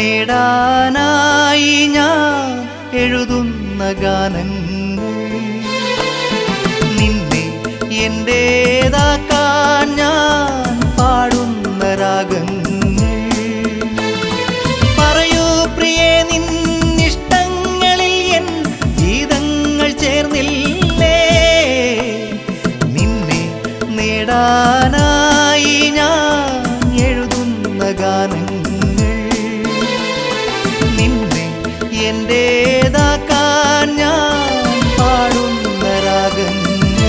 നേടാനായി ഞാൻ എഴുതുന്ന ഗാനങ്ങൾ നിന്നെ എന്റേതാക്കാൻ ഞാൻ പാടുന്ന രാഗങ്ങൾ പറയൂ പ്രിയേ നിന്നിഷ്ടങ്ങളിൽ എൻ ഗീതങ്ങൾ ചേർന്നില്ലേ നിന്നെ നേടാനായി ഞാൻ എഴുതുന്ന ഗാനങ്ങൾ നിന്നെ എന്റേതാക്കാൻ ഞാൻ പാടുന്ന രാഗങ്ങൾ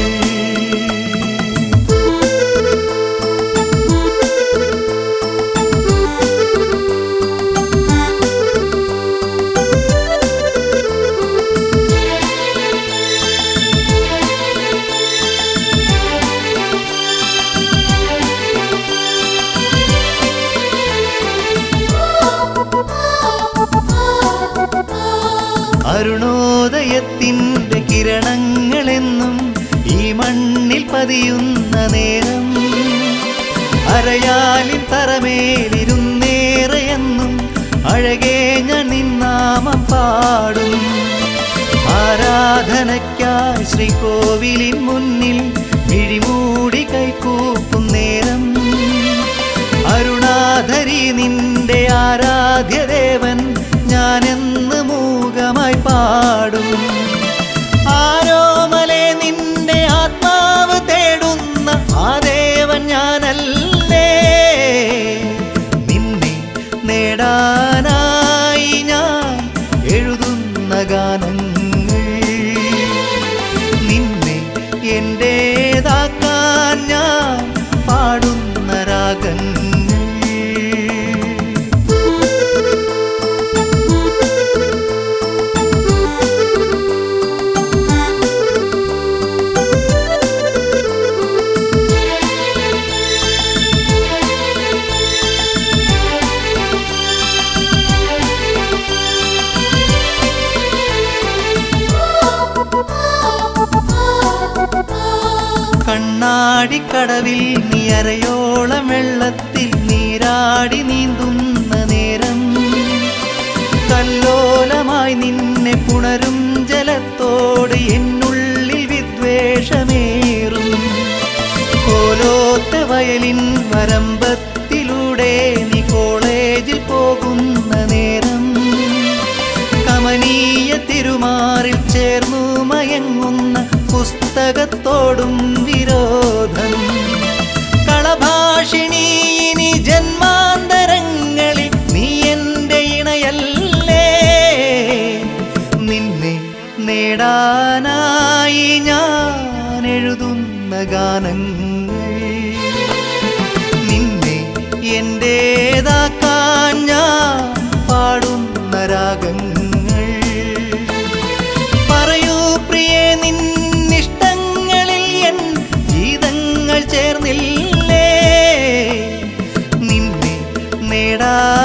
അരുണോദയത്തിൻ്റെ കിരണങ്ങളെന്നും ഈ മണ്ണിൽ പതിയുന്ന നേരം അരയാലിൻ തറമേലിരുന്നേറെയെന്നും അഴകേ ഞാൻ നിന്നാമം പാടും ആരാധനയ്ക്കായി ശ്രീകോവിലിൻ മുന്നിൽ മിഴിമൂടി കൈകൂപ്പും നേരം അരുണാധരി നിന്റെ ആരാധ്യദേവൻ ഞാനെന്ന് മൂകമായി പാടും ആരോമലെ നിന്റെ ആത്മാവ് തേടുന്ന ആ ദേവൻ ഞാനല്ലേ നിന്നെ നേടാനായി ഞാൻ എഴുതുന്ന ഗാനങ്ങൾ നിന്നെ എന്റേതാക്കാൻ ഞാൻ പാടുന്ന രാഗങ്ങൾ കണ്ണാടിക്കടവിൽ നീ അരയോളം വെള്ളത്തിൽ നീരാടി നീന്തുന്ന നേരം കല്ലോലമായി നിന്നെ പുണരും ജലത്തോട് എന്നുള്ളിൽ വിദ്വേഷമേറും കോലോത്ത വയലിൻ വരമ്പത്തിലൂടെ നീ കോളേജിൽ പോകുന്ന നേരം കമനീയ തിരുമാറിൽ ചേർന്നു മയങ്ങുന്ന പുസ്തകത്തോടും വിരോധം കളഭാഷിണി ഇനി ജന്മാന്തരങ്ങളിൽ നീ എൻ്റെ ഇണയല്ലേ നിന്നെ നേടാനായി ഞാൻ എഴുതുന്ന ഗാനങ്ങൾ നിന്നെ എന്റേതാക്കാൻ ഞാൻ പാടുന്ന രാഗങ്ങൾ പറയൂ പ്രിയേ നിന്നിഷ്ടങ്ങളിൽ എൻ ഗീതങ്ങൾ ചേർന്നില്ലേ നിന്നെ നേടാ